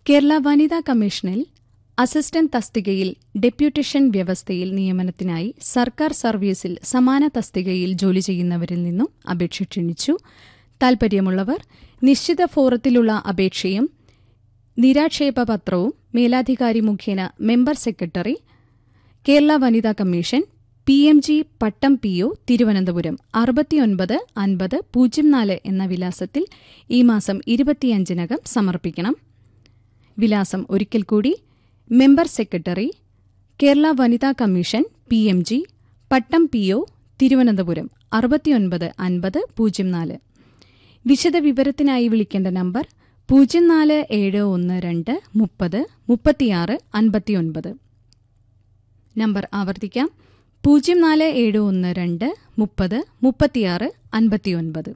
കേരള വനിതാ കമ്മീഷനിൽ അസിസ്റ്റന്റ് തസ്തികയിൽ ഡെപ്യൂട്ടേഷൻ വ്യവസ്ഥയിൽ നിയമനത്തിനായി സർക്കാർ സർവീസിൽ സമാന തസ്തികയിൽ ജോലി ചെയ്യുന്നവരിൽ നിന്നും അപേക്ഷ ക്ഷണിച്ചു താൽപര്യമുള്ളവർ നിശ്ചിത ഫോറത്തിലുള്ള അപേക്ഷയും നിരാക്ഷേപ പത്രവും മേലാധികാരി മുഖേന മെമ്പർ സെക്രട്ടറി കേരള വനിതാ commission P M G Pattam P O Thiruvananthapuram അറുപത്തിയൊൻപത് അൻപത് പൂജ്യം നാല് എന്ന വിലാസത്തിൽ ഈ മാസം ഇരുപത്തിയഞ്ചിനകം സമർപ്പിക്കണം വിലാസം ഒരിക്കൽ കൂടി മെമ്പർ സെക്രട്ടറി കേരള വനിതാ commission P M G Pattam P O Thiruvananthapuram അറുപത്തിയൊൻപത് അൻപത് പൂജ്യം നാല് വിശദവിവരത്തിനായി വിളിക്കേണ്ട നമ്പർ പൂജ്യം നാല് ഏഴ് ഒന്ന് രണ്ട് മുപ്പത് മുപ്പത്തിയാറ് അൻപത്തിയൊൻപത് നമ്പർ ആവർത്തിക്കാം പൂജ്യം നാല് ഏഴ് ഒന്ന് രണ്ട് മുപ്പത് മുപ്പത്തിയാറ് അൻപത്തിയൊൻപത്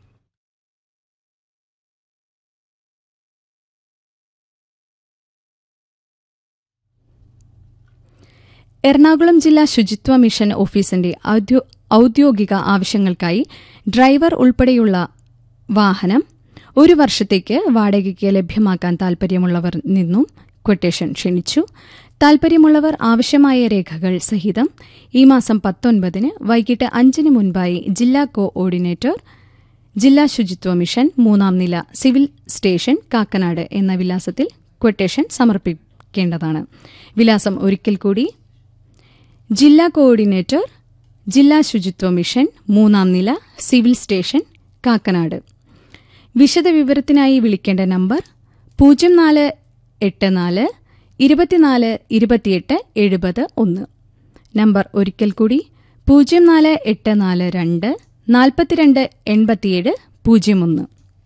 എറണാകുളം ജില്ലാ ശുചിത്വ മിഷൻ ഓഫീസിന്റെ ഔദ്യോ- ഔദ്യോഗിക ആവശ്യങ്ങൾക്കായി ഡ്രൈവർ ഉൾപ്പെടെയുള്ള വാഹനം ഒരു വർഷത്തേക്ക് വാടകയ്ക്ക് ലഭ്യമാക്കാൻ താൽപര്യമുള്ളവർ നിന്നും ക്വട്ടേഷൻ ക്ഷണിച്ചു താൽപര്യമുള്ളവർ ആവശ്യമായ രേഖകൾ സഹിതം ഈ മാസം പത്തൊൻപതിന് വൈകിട്ട് അഞ്ചിന് മുൻപായി ജില്ലാ കോ ഓർഡിനേറ്റർ ജില്ലാ ശുചിത്വ മിഷൻ മൂന്നാം നില സിവിൽ സ്റ്റേഷൻ കാക്കനാട് എന്ന വിലാസത്തിൽ ക്വട്ടേഷൻ സമർപ്പിക്കേണ്ടതാണ് വിലാസം ഒരിക്കൽ കൂടി ജില്ലാ കോർഡിനേറ്റർ ജില്ലാ ശുചിത്വ മിഷൻ മൂന്നാം നില സിവിൽ സ്റ്റേഷൻ കാക്കനാട് വിശദവിവരത്തിനായി വിളിക്കേണ്ട നമ്പർ പൂജ്യം നാല് എട്ട് നാല് ഇരുപത്തിനാല് ഇരുപത്തിയെട്ട് എഴുപത് ഒന്ന് നമ്പർ ഒരിക്കൽ കൂടി പൂജ്യം നാല് എട്ട് നാല് രണ്ട് നാൽപ്പത്തിരണ്ട് എൺപത്തിയേഴ് പൂജ്യം ഒന്ന്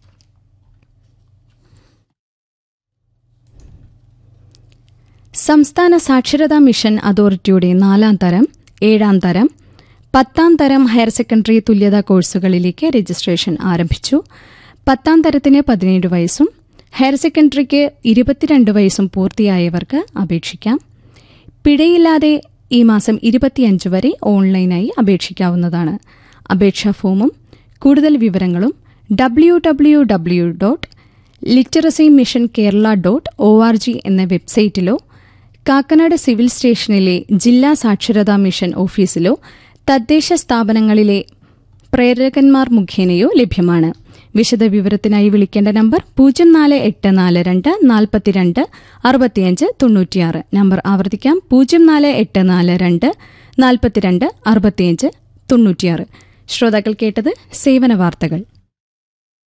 സംസ്ഥാന സാക്ഷരതാ മിഷൻ അതോറിറ്റിയുടെ നാലാം തരം ഏഴാം തരം പത്താം തരം ഹയർ സെക്കൻഡറി തുല്യതാ കോഴ്സുകളിലേക്ക് രജിസ്ട്രേഷൻ ആരംഭിച്ചു പത്താം തരത്തിന് പതിനേഴ് വയസ്സും ഹയർ സെക്കൻഡറിക്ക് ഇരുപത്തിരണ്ട് വയസ്സും പൂർത്തിയായവർക്ക് അപേക്ഷിക്കാം പിഴയില്ലാതെ ഈ മാസം ഇരുപത്തിയഞ്ച് വരെ ഓൺലൈനായി അപേക്ഷിക്കാവുന്നതാണ് അപേക്ഷാ ഫോമും കൂടുതൽ വിവരങ്ങളും W W W dot literacy mission Kerala dot O R G എന്ന വെബ്സൈറ്റിലോ കാക്കനാട് സിവിൽ സ്റ്റേഷനിലെ ജില്ലാ സാക്ഷരതാ മിഷൻ ഓഫീസിലോ തദ്ദേശ സ്ഥാപനങ്ങളിലെ പ്രേരകന്മാർ മുഖേനയോ ലഭ്യമാണ് വിശദവിവരത്തിനായി വിളിക്കേണ്ട നമ്പർ പൂജ്യം നാല് എട്ട് നാല് രണ്ട് നാൽപ്പത്തിരണ്ട് അറുപത്തിയഞ്ച് തൊണ്ണൂറ്റിയാറ് നമ്പർ ആവർത്തിക്കാം പൂജ്യം നാല് എട്ട് നാല് രണ്ട് നാൽപ്പത്തിരണ്ട് അറുപത്തിയഞ്ച് തൊണ്ണൂറ്റിയാറ് ശ്രോതാക്കൾ കേട്ടത് സേവന വാർത്തകൾ